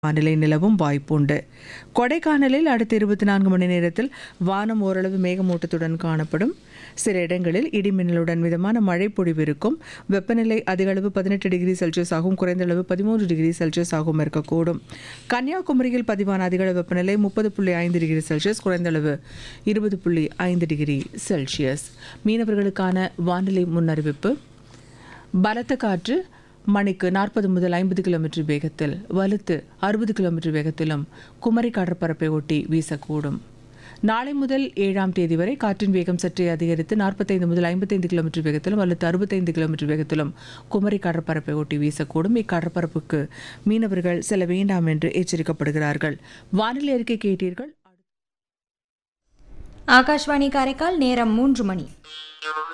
வானிலை நிலவும் வாய்ப்புண்டு கொடைக்கானலில் அடுத்த இருபத்தி நான்கு மணி நேரத்தில் வானம் ஓரளவு மேகமூட்டத்துடன் காணப்படும் சில இடங்களில் இடிமின்னலுடன் மிதமான மழை பொழிவு இருக்கும் வெப்பநிலை அதிக அளவு பதினெட்டு டிகிரி செல்சியஸ் ஆகும் குறைந்த அளவு பதிமூன்று டிகிரி செல்சியஸ் ஆகும் இருக்கக்கூடும் கன்னியாகுமரியில் பதிவான அதிக அளவு வெப்பநிலை முப்பது புள்ளி ஐந்து டிகிரி செல்சியஸ் குறைந்த அளவு இருபது புள்ளி ஐந்து டிகிரி செல்சியஸ் மீனவர்களுக்கான வானிலை முன்னறிவிப்பு பலத்த காற்று மணிக்கு நாற்பது முதல் ஐம்பது கிலோமீட்டர் வேகத்தில் வலுத்து அறுபது கிலோமீட்டர் வேகத்திலும் குமரி கடற்பரப்பை ஒட்டி வீசக்கூடும் நாளை முதல் ஏழாம் தேதி வரை காற்றின் வேகம் சற்றே அதிகரித்து நாற்பத்தைந்து முதல் ஐம்பத்தைந்து கிலோமீட்டர் வேகத்திலும் அல்லது அறுபத்தைந்து கிலோமீட்டர் வேகத்திலும் குமரி கடற்பரப்பை ஒட்டி வீசக்கூடும் இக்கடற்பரப்புக்கு மீனவர்கள் செல்ல வேண்டாம் என்று எச்சரிக்கப்படுகிறார்கள் வானிலை அறிக்கை கேட்டீர்கள் ஆகாஷ்வாணி காரைக்கால் நேரம் மூன்று மணி